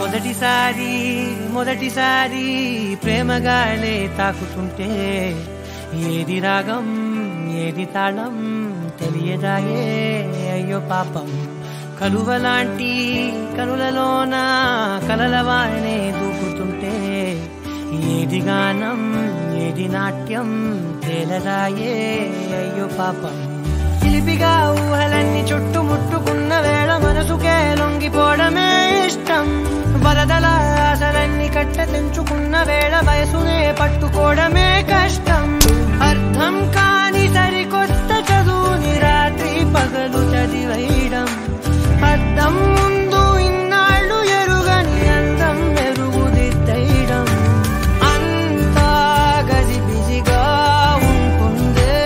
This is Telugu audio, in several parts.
మొదటిసారి మొదటిసారి ప్రేమగాలే తాకుతుంటే ఏది రాగం ఏది తాళం తెలియదాయే అయ్యో పాపం కలువలాంటి కనులలోన కలలవానే దూకుతుంటే ఏది గానం ఏది నాట్యం తేలదాయే అయ్యో పాపం చిలిపిగా ఊహలన్నీ చుట్టుముట్టుకున్న వేళ మనసుకే లొంగిపోవడమే ఇష్టం వరదల ఆశలన్నీ కట్ట తెంచుకున్న వేళ వయసునే పట్టుకోవడమే కష్టం అర్థం కాని సరికొత్త చదువుని రాత్రి పగలు చదివేయడం అర్థం ముందు ఇన్నాళ్ళు ఎరుగని అందం మెరుగుదిద్దయడం అంతా గజిబిజిగా ఉంటుందే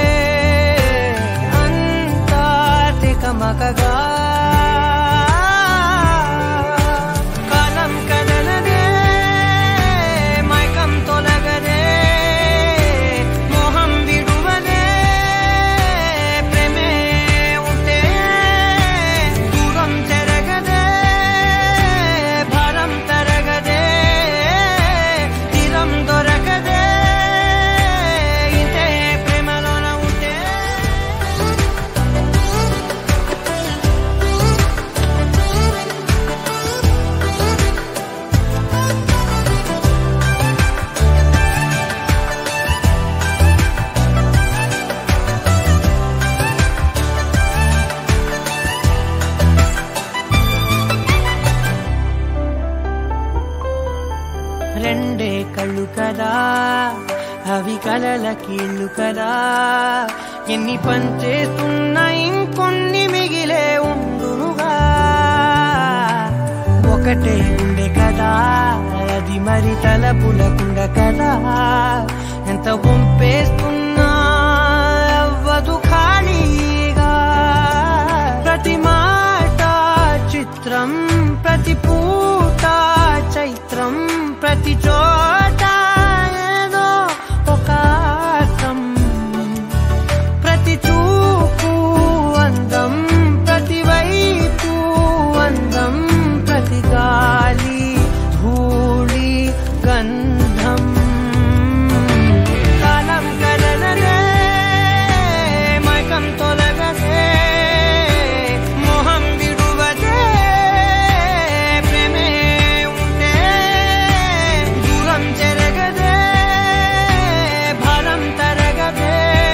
అంతా తికమకగా కాలం కదలదే మైకం తొలగదే మోహం విడువదే ప్రేమే ఉంటే దూరం చెరగదే భారం తరగదే తీరం దొరకదే ఇంతే ప్రేమలోన ఉంటే రెండే కళ్ళు కదా అవి కలల కీళ్ళు కదా ఎన్ని పనిచేస్తున్నా ఇంకొన్ని మిగిలే ఉండునుగా ఒకటే ఉండే కదా అది మరి తలపులకుండ కదా ఎంత పంపేస్తున్నా అవ్వదు ఖాళీగా ప్రతి మాట చిత్రం ప్రతి పూట చైత్రం ప్రతి చోట ఏదో ఒక అర్థం ప్రతి చూపు అందం ప్రతి వైపు అందం ప్రతి గాలి ధూళి గంధం కాలం కదలదే మైకం తొలగదే మోహం విడువదే ప్రేమే ఉంటే దూరం చెరగదే భారం తరగదే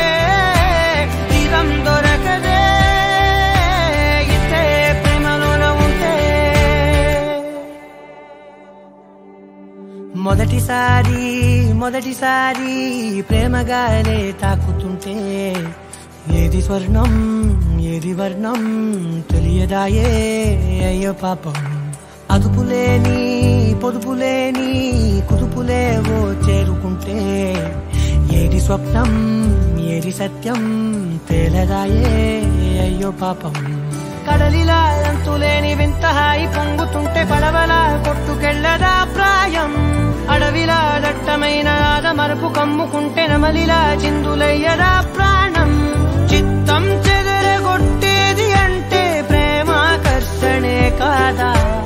తీరం దొరకదే ఇంతే ప్రేమలోన ఉంటే మొదటిసారి మొదటిసారి ప్రేమగాలే తాకుతుంటే ఏది స్వర్ణం ఏది వర్ణం తెలియదాయే అయ్యో పాపం అదుపులేని పొదుపులేని కుదుపులేవో చేరుకుంటే ఏది స్వప్నం ఏది సత్యం తేలదాయే అయ్యో పాపం కడలిలా అంతులేని వింత హాయి పొంగుతుంటే పడవలా కొట్టుకెళ్ళదా ప్రాయం అడవిలా దట్టమైన ఆద మరపు కమ్ముకుంటే నమలిలా చిందులయ్యదా ప్రాణం చిత్తం చెదరగొట్టేది అంటే ప్రేమాకర్షణే కాదా